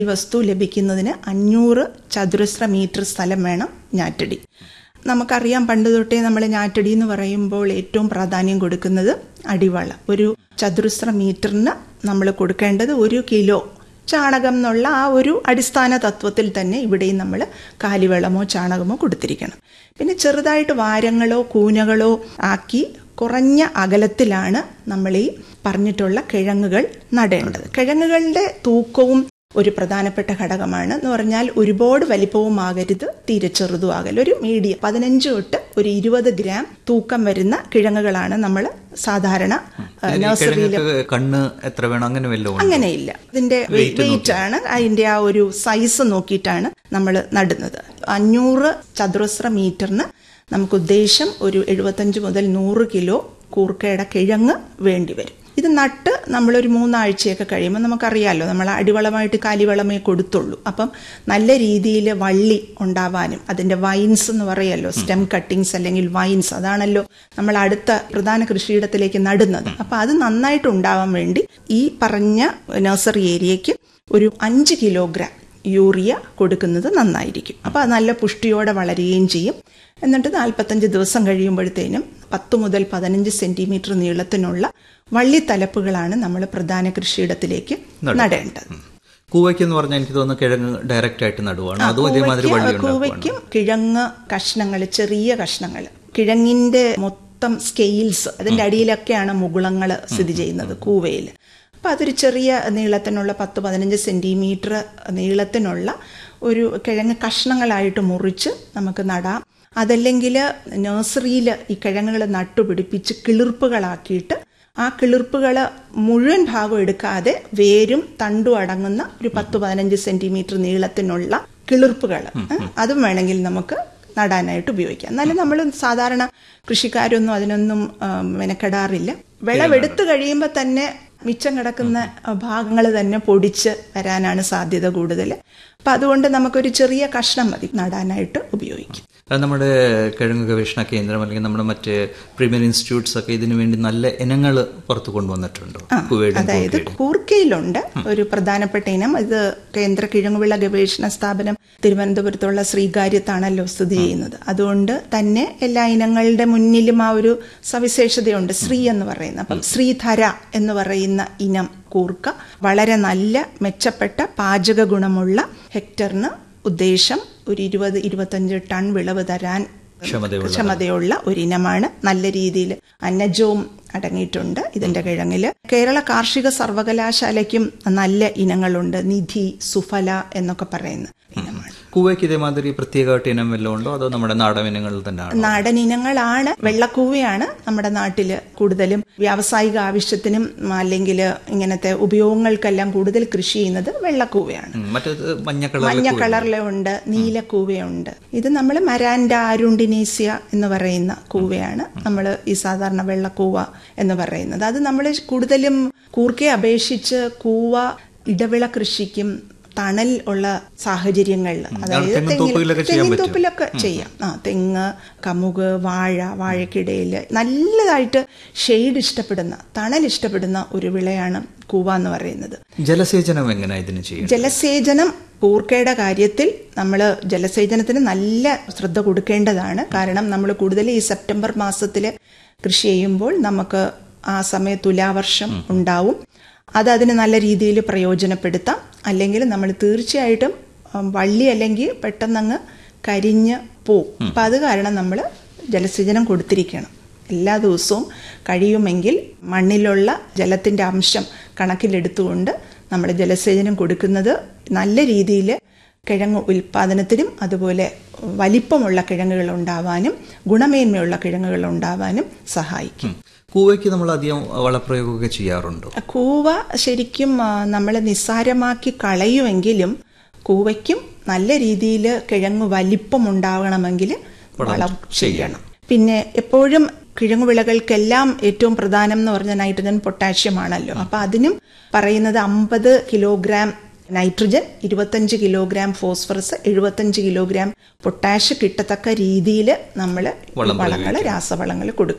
ഈ വസ്തു ലഭിക്കുന്നതിന് അഞ്ഞൂറ് ചതുരശ്ര മീറ്റർ സ്ഥലം വേണം ഞാറ്റടി നമുക്കറിയാം പണ്ട് തൊട്ടേ നമ്മൾ ഞാറ്റടി എന്ന് പറയുമ്പോൾ ഏറ്റവും പ്രാധാന്യം കൊടുക്കുന്നത് അടിവള ഒരു ചതുരശ്ര മീറ്ററിന് നമ്മൾ കൊടുക്കേണ്ടത് ഒരു കിലോ ചാണകം എന്നുള്ള ആ ഒരു അടിസ്ഥാന തത്വത്തിൽ തന്നെ ഇവിടെയും നമ്മൾ കാലിവെള്ളമോ ചാണകമോ കൊടുത്തിരിക്കണം പിന്നെ ചെറുതായിട്ട് വാരങ്ങളോ കൂനകളോ ആക്കി കുറഞ്ഞ അകലത്തിലാണ് നമ്മൾ ഈ പറഞ്ഞിട്ടുള്ള കിഴങ്ങുകൾ നടേണ്ടത് കിഴങ്ങുകളുടെ തൂക്കവും ഒരു പ്രധാനപ്പെട്ട ഘടകമാണ് എന്ന് പറഞ്ഞാൽ ഒരുപാട് വലിപ്പവും ആകരുത് തീരെ ചെറുതും ആകരുത് ഒരു മീഡിയം പതിനഞ്ച് തൊട്ട് ഒരു ഇരുപത് ഗ്രാം തൂക്കം വരുന്ന കിഴങ്ങുകളാണ് നമ്മൾ സാധാരണ നഴ്സറിയിൽ കിഴങ്ങൊക്കെ കണ്ണ് എത്ര വേണം അങ്ങനെ വല്ലതും ഉണ്ടോ? അങ്ങനെയില്ല ഇതിന്റെ വെയിറ്റ് ആണ് അതിന്റെ ആ ഒരു സൈസ് നോക്കിയിട്ടാണ് നമ്മൾ നടുന്നത് അഞ്ഞൂറ് ചതുരശ്ര മീറ്ററിന് നമുക്ക് ഉദ്ദേശം ഒരു എഴുപത്തഞ്ച് മുതൽ നൂറ് കിലോ കൂർക്കയുടെ കിഴങ്ങ് വേണ്ടി വരും ഇത് നട്ട് നമ്മളൊരു മൂന്നാഴ്ചയൊക്കെ കഴിയുമ്പോൾ നമുക്കറിയാലോ നമ്മൾ അടിവളമായിട്ട് കാലിവളമേ കൊടുത്തുള്ളൂ അപ്പം നല്ല രീതിയിൽ വള്ളി ഉണ്ടാവാനും അതിന്റെ വൈൻസ് എന്ന് പറയല്ലോ സ്റ്റെം കട്ടിങ്സ് അല്ലെങ്കിൽ വൈൻസ് അതാണല്ലോ നമ്മൾ അടുത്ത പ്രധാന കൃഷിയിടത്തിലേക്ക് നടുന്നത് അപ്പം അത് നന്നായിട്ട് ഉണ്ടാവാൻ വേണ്ടി ഈ പറഞ്ഞ നഴ്സറി ഏരിയയ്ക്ക് ഒരു അഞ്ച് കിലോഗ്രാം യൂറിയ കൊടുക്കുന്നത് നന്നായിരിക്കും അപ്പോൾ അത് നല്ല പുഷ്ടിയോടെ വളരുകയും ചെയ്യും എന്നിട്ട് നാൽപ്പത്തഞ്ച് ദിവസം കഴിയുമ്പോഴത്തേനും പത്ത് മുതൽ പതിനഞ്ച് സെന്റിമീറ്റർ നീളത്തിനുള്ള വള്ളിത്തലപ്പുകളാണ് നമ്മൾ പ്രധാന കൃഷിയിടത്തിലേക്ക് നടേണ്ടത് കൂവയ്ക്ക് എന്ന് പറഞ്ഞാൽ എനിക്ക് തോന്നുന്നു കിഴങ്ങ് ഡയറക്റ്റ് ആയിട്ട് നടുവാണ് അതും ഇതേമാതിരി വള്ളി കൂവയ്ക്ക് ഉണ്ടാക്കുവാണ് കൂവയ്ക്കും കിഴങ്ങ് കഷ്ണങ്ങൾ ചെറിയ കഷ്ണങ്ങൾ കിഴങ്ങിന്റെ മൊത്തം സ്കെയിൽസ് അതിന്റെ അടിയിലൊക്കെയാണ് മുകുളങ്ങൾ സ്ഥിതി ചെയ്യുന്നത് കൂവയിൽ അപ്പൊ അതൊരു ചെറിയ നീളത്തിനുള്ള പത്ത് പതിനഞ്ച് സെന്റിമീറ്റർ നീളത്തിനുള്ള ഒരു കിഴങ്ങ് കഷ്ണങ്ങളായിട്ട് മുറിച്ച് നമുക്ക് നടാം അതല്ലെങ്കിൽ നഴ്സറിയിൽ ഈ കിഴങ്ങുകൾ നട്ടുപിടിപ്പിച്ച് കിളിർപ്പുകളാക്കിയിട്ട് ആ കിളിർപ്പുകൾ മുഴുവൻ ഭാഗം എടുക്കാതെ വേരും തണ്ടും അടങ്ങുന്ന ഒരു പത്ത് പതിനഞ്ച് സെന്റിമീറ്റർ നീളത്തിനുള്ള കിളിർപ്പുകൾ അതും വേണമെങ്കിൽ നമുക്ക് നടാനായിട്ട് ഉപയോഗിക്കാം എന്നാലും നമ്മൾ സാധാരണ കൃഷിക്കാരൊന്നും അതിനൊന്നും ആ, മെനക്കെടാറില്ല വിളവെടുത്ത് കഴിയുമ്പോൾ തന്നെ മിച്ചം കിടക്കുന്ന ഭാഗങ്ങൾ തന്നെ പൊടിച്ച് വരാനാണ് സാധ്യത കൂടുതൽ അപ്പം അതുകൊണ്ട് നമുക്കൊരു ചെറിയ കഷ്ണം മതി നടാനായിട്ട് ഉപയോഗിക്കും അത് നമ്മുടെ കിഴങ്ങ് ഗവേഷണ കേന്ദ്രം അല്ലെങ്കിൽ നമ്മുടെ മറ്റ് പ്രീമിയർ ഇൻസ്റ്റിറ്റ്യൂട്ട്സ് ഒക്കെ ഇതിനു വേണ്ടി നല്ല ഇനങ്ങൾ പുറത്ത് കൊണ്ടുവന്നിട്ടുണ്ടോ കുവയുടെയും അതായത് കൂർക്കയുടെയും. കൂർക്കയിലുണ്ട് ഒരു പ്രധാനപ്പെട്ട ഇനം ഇത് കേന്ദ്ര കിഴങ്ങുവിള ഗവേഷണ സ്ഥാപനം തിരുവനന്തപുരത്തുള്ള ശ്രീകാര്യത്താണല്ലോ സ്ഥിതി ചെയ്യുന്നത് അതുകൊണ്ട് തന്നെ എല്ലാ ഇനങ്ങളുടെ മുന്നിലും ആ ഒരു സവിശേഷതയുണ്ട് ശ്രീ എന്ന് പറയുന്നത് അപ്പം ശ്രീധര എന്ന് പറയുന്ന ഇനം കൂർക്ക വളരെ നല്ല മെച്ചപ്പെട്ട പാചക ഗുണമുള്ള ഹെക്ടറിന് ഉദ്ദേശം ഒരു ഇരുപത് ഇരുപത്തഞ്ച് ടൺ വിളവ് തരാൻ ക്ഷമതയുള്ള ക്ഷമതയുള്ള ഒരിനമാണ് നല്ല രീതിയിൽ അന്നജവും അടങ്ങിയിട്ടുണ്ട് ഇതിന്റെ കിഴങ്ങില് കേരള കാർഷിക സർവകലാശാലയ്ക്കും നല്ല ഇനങ്ങളുണ്ട് നിധി സുഫല എന്നൊക്കെ പറയുന്ന ഇനമാണ് കൂവയ്ക്ക് ഇതേമാതിരി പ്രത്യേകമായിട്ട് ഇനം വല്ലതും ഉണ്ടോ അതോ നമ്മുടെ നാടൻ ഇനങ്ങളിൽ തന്നെയാണോ നാടൻ ഇനങ്ങളാണ് വെള്ളക്കൂവയാണ് നമ്മുടെ നാട്ടിൽ കൂടുതലും വ്യാവസായിക ആവശ്യത്തിനും അല്ലെങ്കിൽ ഇങ്ങനത്തെ ഉപയോഗങ്ങൾക്കെല്ലാം കൂടുതൽ കൃഷി ചെയ്യുന്നത് വെള്ളക്കൂവയാണ് ഉം, മറ്റേത് മഞ്ഞ കളർ മഞ്ഞ കളറിലുണ്ട് നീലക്കൂവയുണ്ട് ഇത് നമ്മൾ മരാൻഡ ആരുണ്ടിനേസ്യ എന്ന് പറയുന്ന കൂവയാണ് നമ്മൾ ഈ സാധാരണ വെള്ളക്കൂവ എന്ന് പറയുന്നത് അത് നമ്മൾ കൂടുതലും കൂർക്കയെ അപേക്ഷിച്ച് കൂവ ഇടവിള കൃഷിക്കും തണൽ ഉള്ള സാഹചര്യങ്ങളിൽ അതായത് തെങ്ങിൻ തെങ്ങിൽ- തോപ്പുകളിലൊക്കെ ചെയ്യാൻ തെങ്ങിൻ പറ്റും. തോപ്പിലൊക്കെ ചെയ്യാം ആ തെങ്ങ് കമുക് വാഴ വാഴക്കിടയിൽ നല്ലതായിട്ട് ഷെയ്ഡ് ഇഷ്ടപ്പെടുന്ന തണൽ ഇഷ്ടപ്പെടുന്ന ഒരു വിളയാണ് കൂവ എന്ന് പറയുന്നത് ജലസേചനം എങ്ങനെ ഇതിന് ചെയ്യും ജലസേചനം കൂർക്കയുടെ കാര്യത്തിൽ നമ്മൾ ജലസേചനത്തിന് നല്ല ശ്രദ്ധ കൊടുക്കേണ്ടതാണ് കാരണം നമ്മൾ കൂടുതൽ ഈ സെപ്റ്റംബർ മാസത്തിൽ കൃഷി ചെയ്യുമ്പോൾ നമുക്ക് ആ സമയത്ത് തുലാവർഷം ഉണ്ടാവും അത് അതിന് നല്ല രീതിയിൽ പ്രയോജനപ്പെടുത്താം അല്ലെങ്കിൽ നമ്മൾ തീർച്ചയായിട്ടും ഉം, വള്ളി അല്ലെങ്കിൽ പെട്ടെന്നങ്ങ് കരിഞ്ഞ് പോവും അപ്പം അത് കാരണം നമ്മൾ ജലസേചനം കൊടുത്തിരിക്കണം എല്ലാ ദിവസവും കഴിയുമെങ്കിൽ മണ്ണിലുള്ള ജലത്തിൻ്റെ അംശം കണക്കിലെടുത്തുകൊണ്ട് നമ്മൾ ജലസേചനം കൊടുക്കുന്നത് നല്ല രീതിയിൽ കിഴങ്ങ് ഉൽപ്പാദനത്തിനും അതുപോലെ വലിപ്പമുള്ള കിഴങ്ങുകൾ ഉണ്ടാവാനും ഗുണമേന്മയുള്ള കിഴങ്ങുകൾ ഉണ്ടാവാനും സഹായിക്കും കൂവയ്ക്ക് നമ്മൾ അധികം വളപ്രയോഗമൊക്കെ ചെയ്യാറുണ്ടോ കൂവ ശരിക്കും നമ്മൾ നിസ്സാരമാക്കി കളയുമെങ്കിലും കൂവയ്ക്കും നല്ല രീതിയിൽ കിഴങ്ങ് വലിപ്പം ഉണ്ടാവണമെങ്കിൽ വളം ചെയ്യണം പിന്നെ എപ്പോഴും കിഴങ്ങു വിളകൾക്കെല്ലാം ഏറ്റവും പ്രധാനം എന്ന് പറഞ്ഞ നൈട്രജൻ പൊട്ടാഷ്യം ആണല്ലോ അപ്പൊ അതിനും പറയുന്നത് അമ്പത് കിലോഗ്രാം നൈട്രജൻ ഇരുപത്തഞ്ച് കിലോഗ്രാം ഫോസ്ഫറസ് എഴുപത്തഞ്ച് കിലോഗ്രാം പൊട്ടാഷ് കിട്ടത്തക്ക രീതിയിൽ നമ്മൾ വളങ്ങൾ രാസവളങ്ങൾ കൊടുക്കണം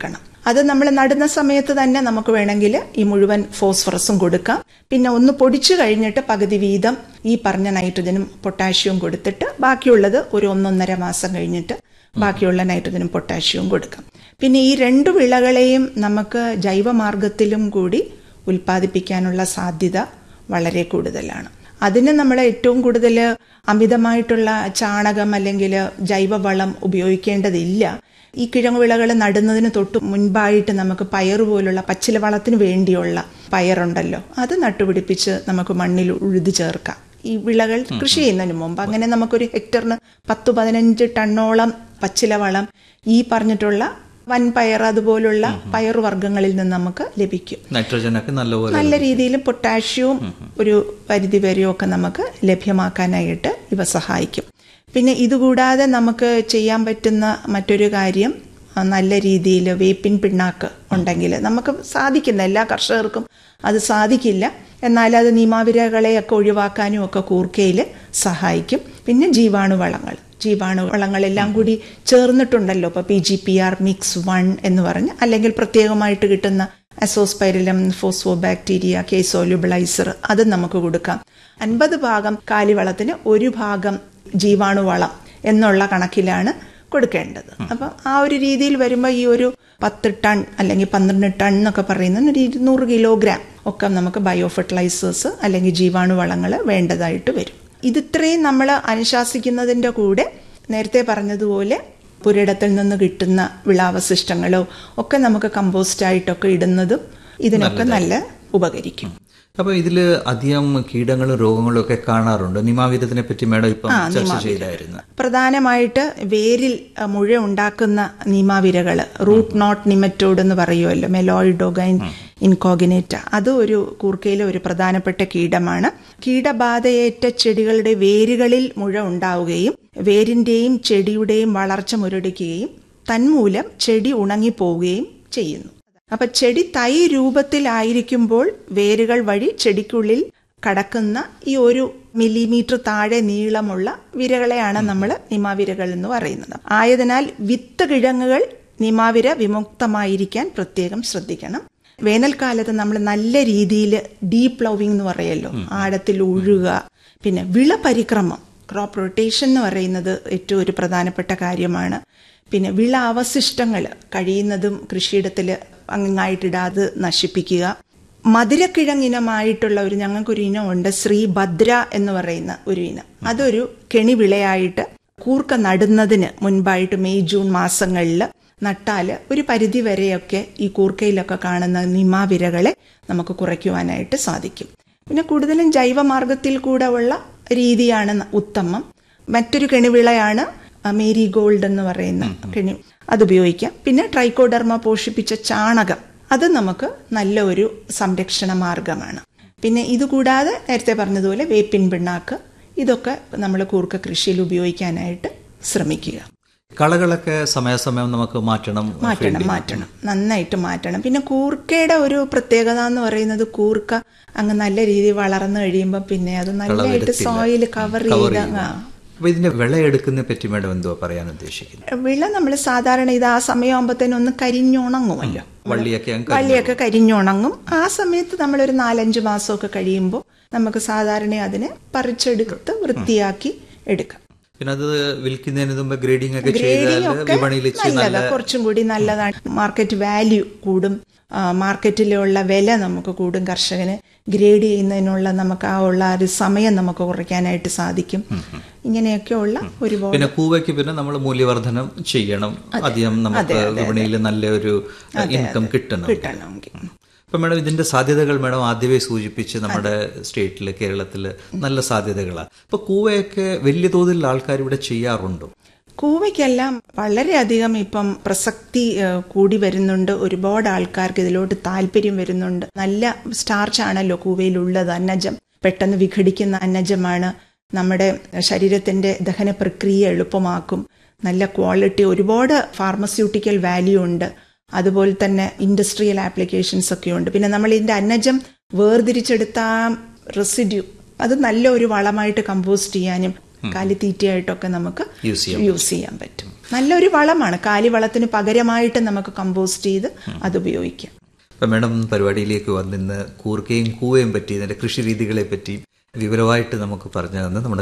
അത് നമ്മൾ നടുന്ന സമയത്ത് തന്നെ നമുക്ക് വേണമെങ്കിൽ ഈ മുഴുവൻ ഫോസ്ഫറസും കൊടുക്കാം പിന്നെ ഒന്ന് പൊടിച്ചു കഴിഞ്ഞിട്ട് പകുതി വീതം ഈ പറഞ്ഞ നൈട്രജനും പൊട്ടാഷ്യവും കൊടുത്തിട്ട് ബാക്കിയുള്ളത് ഒരു ഒന്നൊന്നര മാസം കഴിഞ്ഞിട്ട് ബാക്കിയുള്ള നൈട്രജനും പൊട്ടാഷ്യവും കൊടുക്കാം പിന്നെ ഈ രണ്ട് വിളകളെയും നമുക്ക് ജൈവമാർഗത്തിലും കൂടി ഉൽപ്പാദിപ്പിക്കാനുള്ള സാധ്യത വളരെ കൂടുതലാണ് അതിന് നമ്മൾ ഏറ്റവും കൂടുതൽ അമിതമായിട്ടുള്ള ചാണകം അല്ലെങ്കിൽ ജൈവവളം ഉപയോഗിക്കേണ്ടതില്ല ഈ കിഴങ്ങുവിളകൾ നടുന്നതിന് തൊട്ട് മുൻപായിട്ട് നമുക്ക് പയർ പോലുള്ള പച്ചില വളത്തിന് വേണ്ടിയുള്ള പയറുണ്ടല്ലോ അത് നട്ടുപിടിപ്പിച്ച് നമുക്ക് മണ്ണിൽ ഉഴുതു ചേർക്കാം ഈ വിളകൾ കൃഷി ചെയ്യുന്നതിന് മുമ്പ് അങ്ങനെ നമുക്കൊരു ഹെക്ടറിന് പത്ത് പതിനഞ്ച് ടണ്ണോളം പച്ചില വളം ഈ പറഞ്ഞിട്ടുള്ള വൻപയർ അതുപോലുള്ള പയറുവർഗ്ഗങ്ങളിൽ നിന്ന് നമുക്ക് ലഭിക്കും നൈട്രജനൊക്കെ നല്ലപോലെ നല്ല രീതിയിൽ പൊട്ടാഷ്യവും ഒരു പരിധി വരെയും ഒക്കെ നമുക്ക് ലഭ്യമാക്കാനായിട്ട് ഇവ സഹായിക്കും പിന്നെ ഇതുകൂടാതെ നമുക്ക് ചെയ്യാൻ പറ്റുന്ന മറ്റൊരു കാര്യം ആ, നല്ല രീതിയിൽ വേപ്പിൻ പിണ്ണാക്ക് ഉണ്ടെങ്കിൽ നമുക്ക് സാധിക്കുന്ന എല്ലാ കർഷകർക്കും അത് സാധിക്കില്ല എന്നാൽ അത് നിയമാവിരകളെയൊക്കെ ഒഴിവാക്കാനും ഒക്കെ കൂർക്കയിൽ സഹായിക്കും പിന്നെ ജീവാണുവളങ്ങൾ ജീവാണുവളങ്ങളെല്ലാം കൂടി ചേർന്നിട്ടുണ്ടല്ലോ ഇപ്പോൾ P G P R mix one എന്ന് പറഞ്ഞ് അല്ലെങ്കിൽ പ്രത്യേകമായിട്ട് കിട്ടുന്ന അസോസ്പൈരിലം ഫോസ്ഫോ ബാക്ടീരിയ കേസോലുബിളൈസർ അത് നമുക്ക് കൊടുക്കാം അൻപത് ഭാഗം കാലിവളത്തിന് ഒരു ഭാഗം ജീവാണുവളം എന്നുള്ള കണക്കിലാണ് കൊടുക്കേണ്ടത് അപ്പം ആ ഒരു രീതിയിൽ വരുമ്പോൾ ഈ ഒരു പത്ത് ടൺ അല്ലെങ്കിൽ പന്ത്രണ്ട് ടൺ എന്നൊക്കെ പറയുന്ന ഒരു ഇരുന്നൂറ് കിലോഗ്രാം ഒക്കെ നമുക്ക് ബയോ ഫെർട്ടിലൈസേഴ്സ് അല്ലെങ്കിൽ ജീവാണുവളങ്ങൾ വേണ്ടതായിട്ട് വരും ഇതിത്രയും നമ്മൾ അനുശാസിക്കുന്നതിൻ്റെ കൂടെ നേരത്തെ പറഞ്ഞതുപോലെ പുരയിടത്തിൽ നിന്ന് കിട്ടുന്ന വിളാവശിഷ്ടങ്ങളോ ഒക്കെ നമുക്ക് കമ്പോസ്റ്റായിട്ടൊക്കെ ഇടുന്നതും ഇതിനൊക്കെ നല്ല ഉപകരിക്കും അപ്പൊ ഇതില് അധികം കീടങ്ങളും രോഗങ്ങളും ഒക്കെ കാണാറുണ്ട് നിമാവിധത്തിനെ പറ്റി മേഡം ഇപ്പം ചർച്ച ചെയ്തായിരുന്നു പ്രധാനമായിട്ട് വേരിൽ അഹ്, മുഴ ഉണ്ടാക്കുന്ന നീമാവിരകൾ റൂട്ട് നോട്ട് നിമറ്റോഡ് എന്ന് പറയുമല്ലോ മെലോയിഡോഗൈൻ ഇൻകോഗിനേറ്റ അത് ഒരു കൂർക്കയിലെ ഒരു പ്രധാനപ്പെട്ട കീടമാണ് കീടബാധയേറ്റ ചെടികളുടെ വേരുകളിൽ മുഴ ഉണ്ടാവുകയും വേരിന്റെയും ചെടിയുടെയും വളർച്ച മുരടിക്കുകയും തന്മൂലം ചെടി ഉണങ്ങിപ്പോവുകയും ചെയ്യുന്നു അപ്പൊ ചെടി തൈ രൂപത്തിലായിരിക്കുമ്പോൾ വേരുകൾ വഴി ചെടിക്കുള്ളിൽ കടക്കുന്ന ഈ ഒരു മില്ലിമീറ്റർ താഴെ നീളമുള്ള വിരകളെയാണ് നമ്മൾ നിമാവിരകൾ എന്ന് പറയുന്നത് ആയതിനാൽ വിത്ത് കിഴങ്ങുകൾ നിമാവിര വിമുക്തമായിരിക്കാൻ പ്രത്യേകം ശ്രദ്ധിക്കണം വേനൽക്കാലത്ത് നമ്മൾ നല്ല രീതിയിൽ ഡീപ് പ്ലവിംഗ് എന്ന് പറയല്ലോ ആഴത്തിൽ ഉഴുക പിന്നെ വിള പരിക്രമം ക്രോപ്പ് റൊട്ടേഷൻ എന്ന് പറയുന്നത് ഏറ്റവും ഒരു പ്രധാനപ്പെട്ട കാര്യമാണ് പിന്നെ വിള അവശിഷ്ടങ്ങൾ കഴിയുന്നതും കൃഷിയിടത്തിൽ അങ്ങായിട്ടിടാതെ നശിപ്പിക്കുക മധുരക്കിഴങ്ങിനമായിട്ടുള്ള ഒരു ഞങ്ങൾക്കൊരു ഇനമുണ്ട് ശ്രീഭദ്ര എന്ന് പറയുന്ന ഒരു ഇനം അതൊരു കെണിവിളയായിട്ട് കൂർക്ക നടുന്നതിന് മുൻപായിട്ട് മെയ് ജൂൺ മാസങ്ങളിൽ നട്ടാൽ ഒരു പരിധി വരെയൊക്കെ ഈ കൂർക്കയിലൊക്കെ കാണുന്ന നിമാവിരകളെ നമുക്ക് കുറയ്ക്കുവാനായിട്ട് സാധിക്കും പിന്നെ കൂടുതലും ജൈവമാർഗത്തിൽ കൂടെ ഉള്ള രീതിയാണ് ന- ഉത്തമം മറ്റൊരു കെണിവിളയാണ് മേരി ഗോൾഡ് എന്ന് പറയുന്ന കെണി അത് ഉപയോഗിക്കാം പിന്നെ ട്രൈക്കോഡർമ പോഷിപ്പിച്ച ചാണകം അത് നമുക്ക് നല്ല ഒരു സംരക്ഷണ മാർഗമാണ് പിന്നെ ഇതുകൂടാതെ നേരത്തെ പറഞ്ഞതുപോലെ വേപ്പിൻ പിണ്ണാക്ക് ഇതൊക്കെ നമ്മൾ കൂർക്ക കൃഷിയിൽ ഉപയോഗിക്കാനായിട്ട് ശ്രമിക്കുക കളകളൊക്കെ സമയാസമയം നമുക്ക് മാറ്റണം മാറ്റണം മാറ്റണം നന്നായിട്ട് മാറ്റണം പിന്നെ കൂർക്കയുടെ ഒരു പ്രത്യേകത എന്ന് പറയുന്നത് കൂർക്ക അങ്ങ് നല്ല രീതിയിൽ വളർന്നു കഴിയുമ്പോൾ പിന്നെ അത് നല്ലതായിട്ട് സോയിൽ കവർ ചെയ്ത് ആ. അപ്പൊ ഇതിന്റെ വിളയെടുക്കുന്നതിനെ പറ്റി മേഡം എന്തുവാ പറയാൻ ഉദ്ദേശിക്കുന്നത് വിള നമ്മൾ സാധാരണ ഇത് ആ സമയമാകുമ്പോഴത്തേനും ഒന്ന് കരിഞ്ഞുണങ്ങുമല്ലോ വള്ളിയൊക്കെ അങ്ങ് വള്ളിയൊക്കെ കരിഞ്ഞുണങ്ങും ആ സമയത്ത് നമ്മളൊരു നാലഞ്ച് മാസമൊക്കെ കഴിയുമ്പോൾ നമുക്ക് സാധാരണ അതിനെ പറിച്ചെടുത്ത് വൃത്തിയാക്കി എടുക്കാം പിന്നെ അത് വിൽക്കുന്നതിന് മുമ്പ് ഗ്രേഡിംഗ് ഒക്കെ ചെയ്താൽ ഗ്രേഡിംഗ് ഒക്കെ വിപണിയിൽ ഇച്ചിരി നല്ല നല്ലതാ കുറച്ചും കൂടി നല്ലതാണ് മാർക്കറ്റ് വാല്യൂ കൂടും ആ, മാർക്കറ്റിലുള്ള വില നമുക്ക് കൂടും കർഷകന് ഗ്രേഡ് ചെയ്യുന്നതിനുള്ള നമുക്ക് ആ ഉള്ള ആ ഒരു സമയം നമുക്ക് കുറയ്ക്കാനായിട്ട് സാധിക്കും ഇങ്ങനെയൊക്കെയുള്ള ഒരുപാട് പിന്നെ കൂവയ്ക്ക് പിന്നെ നമ്മൾ മൂല്യവർദ്ധനം ചെയ്യണം അധികം നമുക്ക് വിപണിയിൽ നല്ലൊരു ഇൻകം കിട്ടണം കിട്ടണമെങ്കിൽ അപ്പൊ മേഡം ഇതിന്റെ സാധ്യതകൾ മേഡം ആദ്യമേ സൂചിപ്പിച്ച് നമ്മുടെ സ്റ്റേറ്റിൽ കേരളത്തിൽ നല്ല സാധ്യതകളാണ് അപ്പൊ കൂവയൊക്കെ വലിയ തോതിൽ ആൾക്കാർ ഇവിടെ ചെയ്യാറുണ്ടോ കൂവയ്ക്കെല്ലാം വളരെയധികം ഇപ്പം പ്രസക്തി ഏഹ്, കൂടി വരുന്നുണ്ട് ഒരുപാട് ആൾക്കാർക്ക് ഇതിലോട്ട് താല്പര്യം വരുന്നുണ്ട് നല്ല സ്റ്റാർച്ച് ആണല്ലോ കൂവയിലുള്ളത് അന്നജം പെട്ടെന്ന് വിഘടിക്കുന്ന അന്നജമാണ് നമ്മുടെ ശരീരത്തിന്റെ ദഹന പ്രക്രിയ എളുപ്പമാക്കും നല്ല ക്വാളിറ്റി ഒരുപാട് ഫാർമസ്യൂട്ടിക്കൽ വാല്യൂ ഉണ്ട് അതുപോലെ തന്നെ ഇൻഡസ്ട്രിയൽ ആപ്ലിക്കേഷൻസ് ഒക്കെ ഉണ്ട് പിന്നെ നമ്മൾ ഇതിന്റെ അന്നജം വേർതിരിച്ചെടുത്ത റെസിഡ്യൂ അത് നല്ല ഒരു വളമായിട്ട് കമ്പോസ്റ്റ് ചെയ്യാനും കാലിത്തീറ്റയായിട്ടൊക്കെ നമുക്ക് യൂസ് ചെയ്യാം യൂസ് ചെയ്യാൻ പറ്റും നല്ലൊരു വളമാണ് കാലിവളത്തിന് പകരമായിട്ട് നമുക്ക് കമ്പോസ്റ്റ് ചെയ്ത് അത് ഉപയോഗിക്കാം ഇപ്പം മാഡം പരിപാടിയിലേക്ക് വന്നിന്ന് കൂർക്കയും കൂവയും പറ്റി ഇതിൻ്റെ കൃഷി രീതികളെ പറ്റി വിവരമായിട്ട് നമുക്ക് പറഞ്ഞു തന്ന് നമ്മുടെ